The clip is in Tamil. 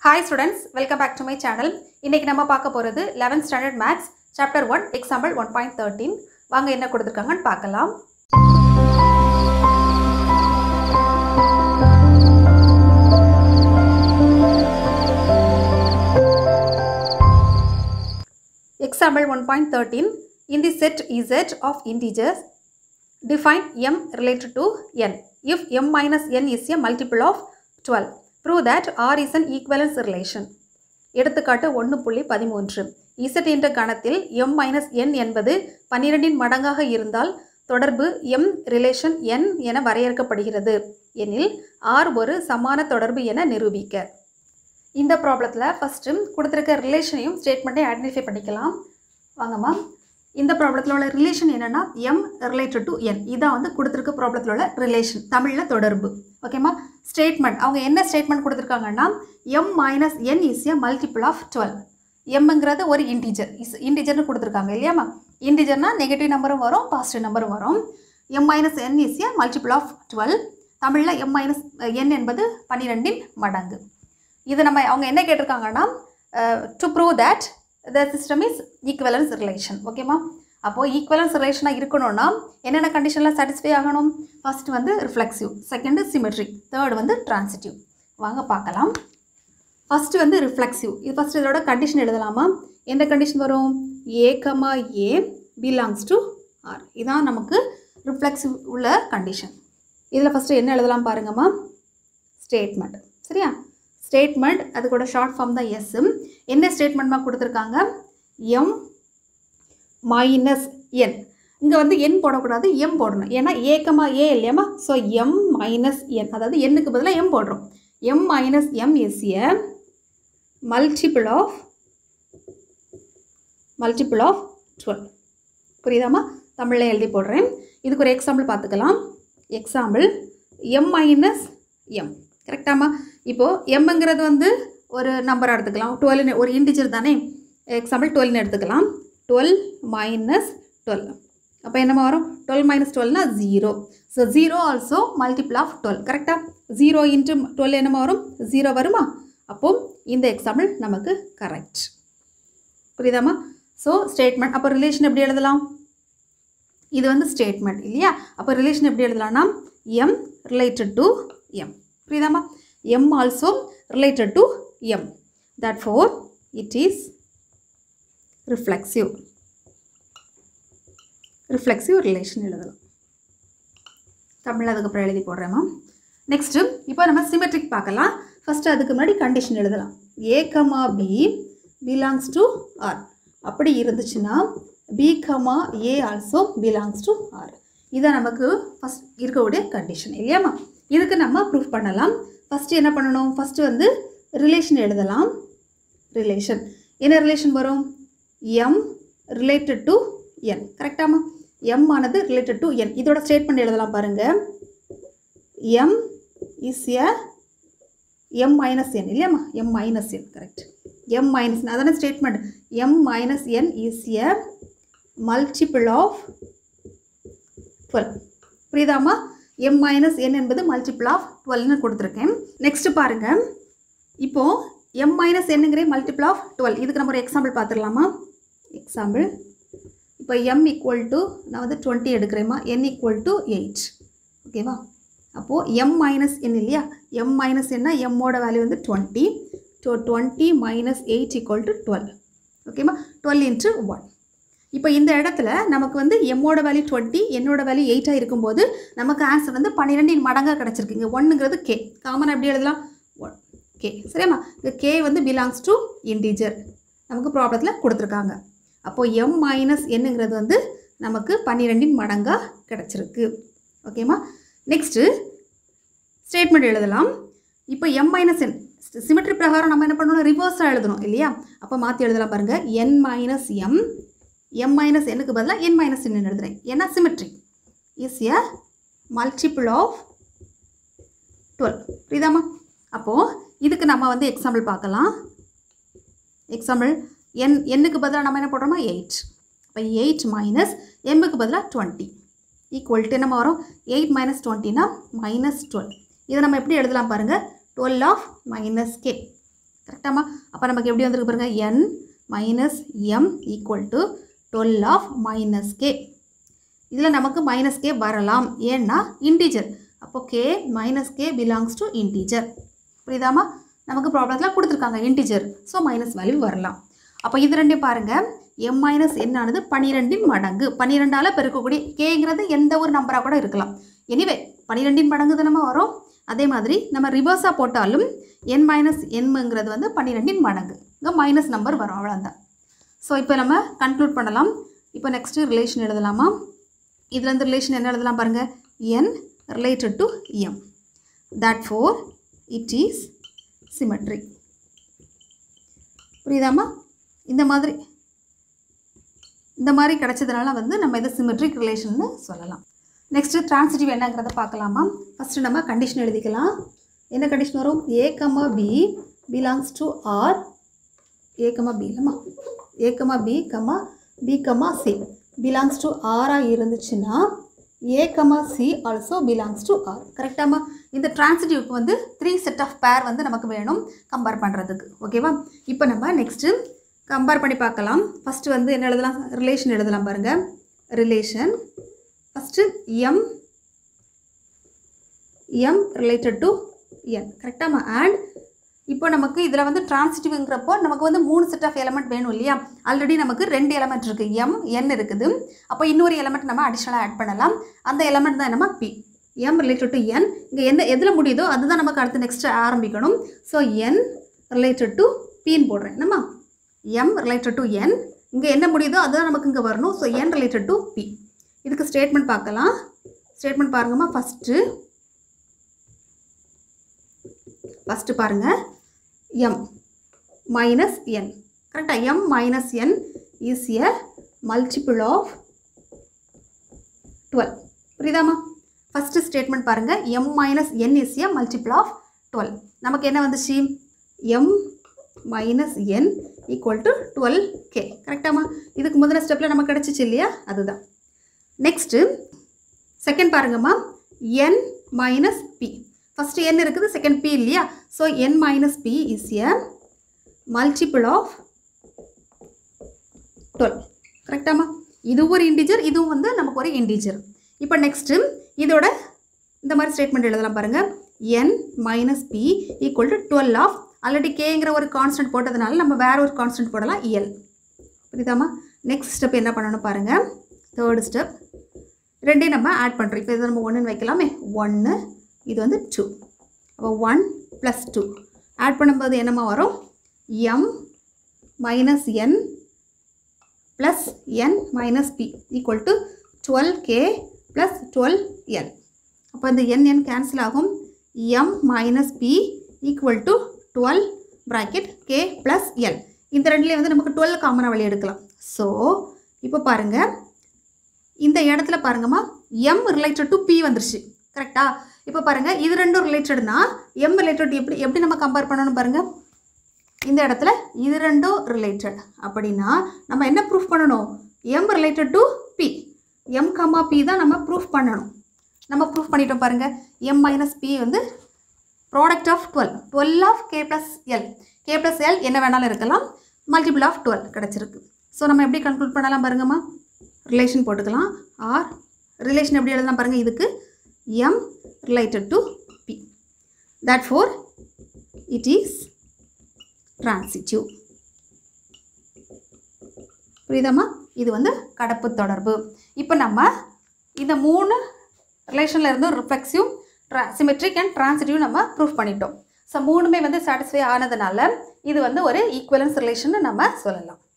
Hi students welcome back to my channel இன்றைக்கி நம்ம பார்க்க போகிறது 11th standard maths chapter one example one point thirteen வாங்க என்ன கொடுத்துருக்காங்கன்னு பார்க்கலாம் Example 1.13 In the set Z of integers, define m related to n. If m minus n is a multiple of 12, prove that R is an equivalence relation. எடுத்துக்காட்டு ஒன்று புள்ளி பதிமூன்று இசட் என்ற கணத்தில் எம் மைனஸ் என் என்பது பன்னிரெண்டின் மடங்காக இருந்தால் தொடர்பு எம் ரிலேஷன் என் என வரையறுக்கப்படுகிறது எனில் ஆர் ஒரு சமான தொடர்பு என நிரூபிக்க இந்த ப்ராப்ளத்தில் ஃபஸ்ட்டு கொடுத்துருக்க ரிலேஷனையும் ஸ்டேட்மெண்ட்டையும் ஐடென்டிஃபை பண்ணிக்கலாம் வாங்கம்மா இந்த ப்ராப்ளத்தில் உள்ள ரிலேஷன் என்னென்னா எம் ரிலேட்டட் டு என் இதான் வந்து கொடுத்துருக்க ப்ராப்ளத்தில் உள்ள ரிலேஷன் தமிழில் தொடர்பு ஓகேம்மா ஸ்டேட்மெண்ட் அவங்க என்ன ஸ்டேட்மெண்ட் கொடுத்துருக்காங்கன்னா M minus N is a multiple of twelve எம்ங்கிறது ஒரு இன்டிஜர் இஸ் இன்டிஜர்னு கொடுத்துருக்காங்க இல்லையாம்மா இன்டிஜர்னா நெகட்டிவ் நம்பரும் வரும் பாசிட்டிவ் நம்பரும் வரும் M minus N is a multiple of twelve தமிழில் எம் மைனஸ் என் என்பது பன்னிரெண்டின் மடங்கு இது நம்ம அவங்க என்ன கேட்டிருக்காங்கன்னா to prove that the system is equivalence relation ஓகேம்மா அப்போது ஈக்குவலன்ஸ் ரிலேஷனாக இருக்கணும்னா என்னென்ன கண்டிஷனில் சாட்டிஸ்ஃபை ஆகணும் ஃபர்ஸ்ட் வந்து ரிஃப்ளெக்சிவ் செகண்டு சிமெட்ரிக் தேர்ட் வந்து டிரான்சிட்டிவ் வாங்க பார்க்கலாம் ஃபஸ்ட்டு வந்து ரிஃப்ளெக்சிவ் இது ஃபஸ்ட்டு இதோட கண்டிஷன் எழுதலாமா எந்த கண்டிஷன் வரும் A comma A belongs to R இதான் நமக்கு ரிஃப்ளெக்சிவ் உள்ள கண்டிஷன் இதில் ஃபஸ்ட்டு என்ன எழுதலாம் பாருங்கம்மா ஸ்டேட்மெண்ட் சரியா ஸ்டேட்மெண்ட் அது கூட ஷார்ட் ஃபார்ம் தான் எஸ் என்ன ஸ்டேட்மெண்ட்மா கொடுத்துருக்காங்க எம் மைனஸ் என் இங்கே வந்து என் போடக்கூடாது எம் போடணும் ஏன்னா ஏக்கமா ஏ இல்லையாம்மா ஸோ எம் மைனஸ் என் அதாவது எண்ணுக்கு பதிலாக எம் போடுறோம் M minus M is a multiple of multiple of twelve புரியுதாம்மா தமிழில் எழுதி போடுறேன் இதுக்கு ஒரு எக்ஸாம்பிள் பார்த்துக்கலாம் எக்ஸாம்பிள் எம் மைனஸ் எம் கரெக்டாம்மா இப்போது எம்ங்கிறது வந்து ஒரு நம்பராக எடுத்துக்கலாம் டுவெல்னு ஒரு இன்டிஜர் தானே எக்ஸாம்பிள் டுவெல்னு எடுத்துக்கலாம் டுவெல் மைனஸ் டுவெல் அப்போ என்னமா வரும் டுவெல் மைனஸ் டுவெல்னா zero so zero also multiple of twelve கரெக்டாக ஜீரோ இன்ட்டு டுவெல் என்னமா வரும் ஜீரோ வருமா அப்போது இந்த எக்ஸாம்பிள் நமக்கு கரெக்ட் புரியுதாம்மா ஸோ ஸ்டேட்மெண்ட் அப்போ ரிலேஷன் எப்படி எழுதலாம் இது வந்து ஸ்டேட்மெண்ட் இல்லையா அப்போ ரிலேஷன் எப்படி எழுதலாம்னா எம் ரிலேட்டட் டு எம் புரியுதாம்மா M also related to M that four it is reflexive reflexive relation எழுதலாம் தமிழ் அதுக்கப்புறம் எழுதி போடுறேம்மா நெக்ஸ்ட்டு இப்போ நம்ம சிமெட்ரிக் பார்க்கலாம் ஃபஸ்ட்டு அதுக்கு முன்னாடி கண்டிஷன் எழுதலாம் A comma B belongs to R அப்படி இருந்துச்சுன்னா B comma A also belongs to R இதான் நமக்கு ஃபஸ்ட் இருக்கக்கூடிய கண்டிஷன் இல்லையாம்மா இதுக்கு நம்ம ப்ரூஃப் பண்ணலாம் ஃபஸ்ட்டு என்ன பண்ணணும் ஃபஸ்ட்டு வந்து ரிலேஷன் எழுதலாம் ரிலேஷன் என்ன ரிலேஷன் வரும் எம் ரிலேட்டட் டு என் கரெக்டாமா எம் ஆனது ரிலேட்டட் டு என் இதோட ஸ்டேட்மெண்ட் எழுதலாம் பாருங்கள் M is a M minus N இல்லையாம்மா M minus N correct M minus அதான statement M minus N is a multiple of twelve புரியுதாம்மா எம் மைனஸ் என் என்பது மல்டிபிள் ஆஃப் டுவெல்னு கொடுத்துருக்கேன் நெக்ஸ்ட்டு பாருங்கள் இப்போது எம் மைனஸ் என்னங்கிற மல்டிபிள் ஆஃப் டுவெல் இதுக்கு நம்ம ஒரு எக்ஸாம்பிள் பார்த்துடலாமா எக்ஸாம்பிள் இப்போ எம் ஈக்குவல் டு நான் வந்து டுவெண்ட்டி எடுக்கிறேம்மா என் ஈக்குவல் டு எயிட் ஓகேவா அப்போது எம் மைனஸ் என் இல்லையா எம் மைனஸ் என்ன எம்மோட வேல்யூ வந்து twenty so twenty minus eight equal to twelve ஓகேம்மா டுவெல் இன்ட்டு ஒன் இப்போ இந்த இடத்துல நமக்கு வந்து எம்மோட வேல்யூ டுவெண்ட்டி என்னோட வேல்யூ எயிட்டாக இருக்கும்போது நமக்கு ஆன்சர் வந்து பன்னிரெண்டின் மடங்காக கிடச்சிருக்குங்க ஒன்றுங்கிறது கே காமனாக எப்படி எழுதலாம் ஒன் கே சரியாம்மா இந்த கே வந்து பிலாங்ஸ் டு இன்டீஜர் நமக்கு ப்ராப்ளத்தில் கொடுத்துருக்காங்க அப்போது எம் மைனஸ் என்னங்கிறது வந்து நமக்கு பன்னிரெண்டின் மடங்காக கிடச்சிருக்கு ஓகேம்மா நெக்ஸ்ட்டு ஸ்டேட்மெண்ட் எழுதலாம் இப்போ எம் மைனஸ் என் சிமெட்ரி பிரகாரம் நம்ம என்ன பண்ணணும் ரிவர்ஸாக எழுதணும் இல்லையா அப்போ மாற்றி எழுதலாம் பாருங்கள் N minus M M minus என்னுக்கு பதிலாக என் மைனஸ் என்ன எழுதுறேன் ஏன்னா symmetry is a multiple of twelve புரியுதாம்மா அப்போது இதுக்கு நம்ம வந்து எக்ஸாம்பிள் பார்க்கலாம் எக்ஸாம்பிள் என் எண்ணுக்கு பதிலாக நம்ம என்ன போடுறோமா எயிட் அப்போ எயிட் மைனஸ் எம்முக்கு பதிலாக டுவெண்ட்டி ஈக்குவல் டு நம்ம வரும் எயிட் மைனஸ் டுவெண்ட்டினா மைனஸ் டுவெல் இதை நம்ம எப்படி எழுதலாம் பாருங்கள் டுவெல் ஆஃப் மைனஸ் கே கரெக்டாமா அப்போ நமக்கு எப்படி வந்திருக்கு பாருங்க N minus M equal to twelve of minus K இதில் நமக்கு மைனஸ் கே வரலாம் ஏன்னா இன்டீஜர் அப்போ K minus K belongs to integer புரியுதாமா நமக்கு ப்ராப்ளத்தில் கொடுத்துருக்காங்க இன்டீஜர் ஸோ மைனஸ் வேல்யூ வரலாம் அப்போ இது ரெண்டையும் பாருங்கள் எம் மைனஸ் என்னானது பன்னிரெண்டின் மடங்கு பன்னிரெண்டால் பெருக்கக்கூடிய கேங்கிறது எந்த ஒரு நம்பராக கூட இருக்கலாம் எனிவே பன்னிரெண்டின் மடங்கு தானே வரும் அதே மாதிரி நம்ம ரிவர்ஸாக போட்டாலும் என் மைனஸ் என்ங்கிறது வந்து பன்னிரெண்டின் மடங்கு இங்கே மைனஸ் நம்பர் வரும் அவ்வளோதான் ஸோ இப்போ நம்ம கன்க்ளூட் பண்ணலாம் இப்போ நெக்ஸ்ட்டு ரிலேஷன் எழுதலாமா இதில் இருந்து ரிலேஷன் என்ன எழுதலாம் பாருங்கள் N related to M that four it is symmetric புரியுதாம்மா இந்த மாதிரி இந்த மாதிரி கிடைச்சதுனால வந்து நம்ம இதை சிமெட்ரிக் ரிலேஷன்னு சொல்லலாம் நெக்ஸ்ட்டு டிரான்சிட்டிவ் என்னங்கிறத பார்க்கலாமா ஃபஸ்ட்டு நம்ம கண்டிஷன் எழுதிக்கலாம் என்ன கண்டிஷன் வரும் A comma B belongs to R A comma B இல்லைம்மா A comma B comma B comma C belongs to ஆராக இருந்துச்சுன்னா A comma C also belongs to R கரெக்டாமா இந்த டிரான்சிட்டிவ்க்கு வந்து த்ரீ செட் ஆஃப் பேர் வந்து நமக்கு வேணும் கம்பேர் பண்ணுறதுக்கு ஓகேவா இப்போ நம்ம நெக்ஸ்ட்டு கம்பேர் பண்ணி பார்க்கலாம் ஃபஸ்ட்டு வந்து என்ன எழுதலாம் ரிலேஷன் எழுதலாம் பாருங்கள் relation first M M related to N கரெக்டாமா அண்ட் இப்போ நமக்கு இதில் வந்து டிரான்சிட்டிவ்ங்கிறப்போ நமக்கு வந்து மூணு செட் ஆஃப் எலமெண்ட் வேணும் இல்லையா ஆல்ரெடி நமக்கு ரெண்டு எலமெண்ட் இருக்குது எம் என் இருக்குது அப்போ இன்னொரு எலமெண்ட் நம்ம அடிஷ்னலாக ஆட் பண்ணலாம் அந்த எலமெண்ட் தான் நம்ம B M related to N இங்கே என்ன எதில் முடியுதோ அதுதான் நமக்கு அடுத்து நெக்ஸ்ட் ஆரம்பிக்கணும் ஸோ என் ரிலேட்டட் டு பின்னு போடுறேன் என்னம்மா எம் ரிலேட்டட் டு என் இங்கே என்ன முடியுதோ அதுதான் நமக்கு இங்கே வரணும் so N related to B இதுக்கு ஸ்டேட்மெண்ட் பார்க்கலாம் ஸ்டேட்மெண்ட் பாருங்கம்மா ஃபஸ்ட்டு ஃபஸ்ட்டு பாருங்கள் எம் மைனஸ் என் கரெக்டாக M minus N is a multiple of twelve புரியுதாம்மா ஃபஸ்ட்டு ஸ்டேட்மெண்ட் பாருங்கள் M minus N is a multiple of twelve நமக்கு என்ன வந்துச்சு M minus N equal to twelve K கரெக்டாம்மா இதுக்கு முதல்ல ஸ்டெப்பில் நமக்கு கிடச்சிச்சு இல்லையா அதுதான் நெக்ஸ்ட்டு செகண்ட் பாருங்கம்மா N minus B first N இருக்குது செகண்ட் பி இல்லையா so N minus B is a multiple of twelve கரெக்டாமா இது ஒரு இன்டிஜர் இதுவும் வந்து நமக்கு ஒரு இன்டிஜர் இப்போ நெக்ஸ்ட்டு இதோட இந்த மாதிரி ஸ்டேட்மெண்ட் எழுதலாம் பாருங்கள் N minus B equal to twelve of already கேங்கிற ஒரு கான்ஸ்டன்ட் போட்டதுனால நம்ம வேற ஒரு கான்ஸ்டன்ட் போடலாம் எல் புரியுதாம்மா நெக்ஸ்ட் ஸ்டெப் என்ன பண்ணணும் பாருங்கள் தேர்டு ஸ்டெப் ரெண்டையும் நம்ம ஆட் பண்ணுறோம் இப்போ இது நம்ம ஒன்றுன்னு வைக்கலாமே ஒன்று இது வந்து டூ அப்போ ஒன் ப்ளஸ் டூ ஆட் பண்ணும்போது என்னம்மா வரும் M minus N plus N minus B equal to twelve K plus twelve L அப்போ இந்த என் என் கேன்சல் ஆகும் M minus B equal to twelve bracket K plus L இந்த ரெண்டுலேயும் வந்து நமக்கு டுவெல் காமனாக வழி எடுக்கலாம் ஸோ இப்போ பாருங்கள் இந்த இடத்துல பாருங்கம்மா எம் ரிலேட்டட் டு பி வந்துருச்சு கரெக்டா இப்போ பாருங்கள் இது ரெண்டும் ரிலேட்டட்னா எம் ரிலேட்டட் எப்படி எப்படி நம்ம கம்பேர் பண்ணணும் பாருங்கள் இந்த இடத்துல இது ரெண்டும் ரிலேட்டட் அப்படின்னா நம்ம என்ன ப்ரூஃப் பண்ணணும் M related to B comma கமா பி தான் நம்ம ப்ரூஃப் பண்ணணும் நம்ம ப்ரூஃப் பண்ணிட்டோம் பாருங்கள் எம் மைனஸ் பி வந்து product of twelve twelve of K plus L K plus L என்ன வேணாலும் இருக்கலாம் மல்டிபிள் ஆஃப் டுவெல் கிடச்சிருக்கு ஸோ நம்ம எப்படி கன்க்ளூட் பண்ணலாம் பாருங்கம்மா ரிலேஷன் போட்டுக்கலாம் ஆர் ரிலேஷன் எப்படி எழுதலாம் பாருங்கள் இதுக்கு M related to B that four it is transitive புரியுதாம்மா இது வந்து கடப்பு தொடர்பு இப்போ நம்ம இந்த மூணு ரிலேஷனில் இருந்து ரிஃப்ளெக்சிவ் ட்ரா சிமெட்ரிக் அண்ட் டிரான்சிட்டிவ் நம்ம ப்ரூஃப் பண்ணிட்டோம் ஸோ மூணுமே வந்து சாட்டிஸ்ஃபை ஆனதுனால இது வந்து ஒரு ஈக்குவலன்ஸ் ரிலேஷன் நம்ம சொல்லலாம்